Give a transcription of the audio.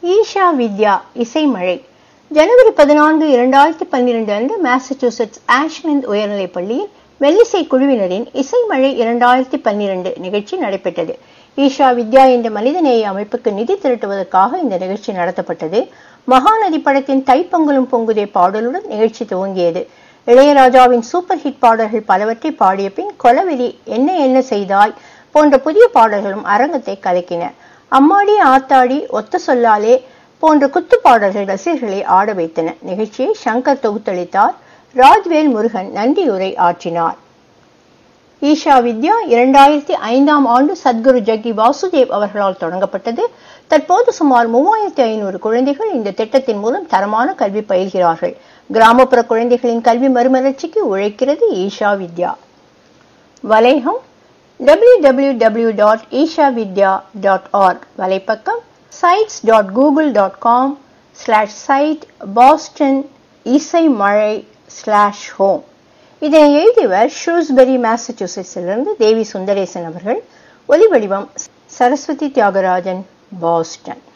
ஈஷா வித்யா இசைமழை ஜனவரி பதினான்கு இரண்டாயிரத்தி பன்னிரண்டு அன்று மாசச்சூசெட்ஸ் ஆஷ்மெந்த் உயர்நிலைப் பள்ளியில் மெல்லிசை குழுவினரின் இசைமழை இரண்டாயிரத்தி பன்னிரண்டு நிகழ்ச்சி நடைபெற்றது ஈஷா வித்யா என்ற மனிதநேய அமைப்புக்கு நிதி திரட்டுவதற்காக இந்த நிகழ்ச்சி நடத்தப்பட்டது மகாநதி படத்தின் தைப்பொங்கலும் பொங்குதே பாடலுடன் நிகழ்ச்சி துவங்கியது இளையராஜாவின் சூப்பர் ஹிட் பாடல்கள் பலவற்றை பாடிய பின் கொலவெறி என்ன என்ன செய்தாய் போன்ற புதிய பாடல்களும் அரங்கத்தை கலக்கின அம்மாடி ஆத்தாடி ஒத்த சொல்லாலே போன்ற குத்து பாடல்கள் ரசிகர்களை ஆட வைத்தன நிகழ்ச்சியை சங்கர் தொகுத்தளித்தார் ராஜ்வேல் முருகன் நன்றியுரை ஆற்றினார் ஈஷா வித்யா இரண்டாயிரத்தி ஐந்தாம் ஆண்டு சத்குரு ஜக்கி வாசுதேவ் அவர்களால் தொடங்கப்பட்டது தற்போது சுமார் மூவாயிரத்தி ஐநூறு குழந்தைகள் இந்த திட்டத்தின் மூலம் தரமான கல்வி பயில்கிறார்கள் கிராமப்புற குழந்தைகளின் கல்வி மறுமலர்ச்சிக்கு உழைக்கிறது ஈஷா வித்யா வலைகம் www.ishavidya.org வலைப்பக்கம் sites.google.com ஸ்லாஷ் சைட் பாஸ்டன் இசை மழை ஸ்லாஷ் ஹோம் இதனை எழுதியவர் ஷூஸ்பெரி மாசச்சூசெட்ஸிலிருந்து தேவி சுந்தரேசன் அவர்கள் ஒலிவடிவம் சரஸ்வதி தியாகராஜன் பாஸ்டன்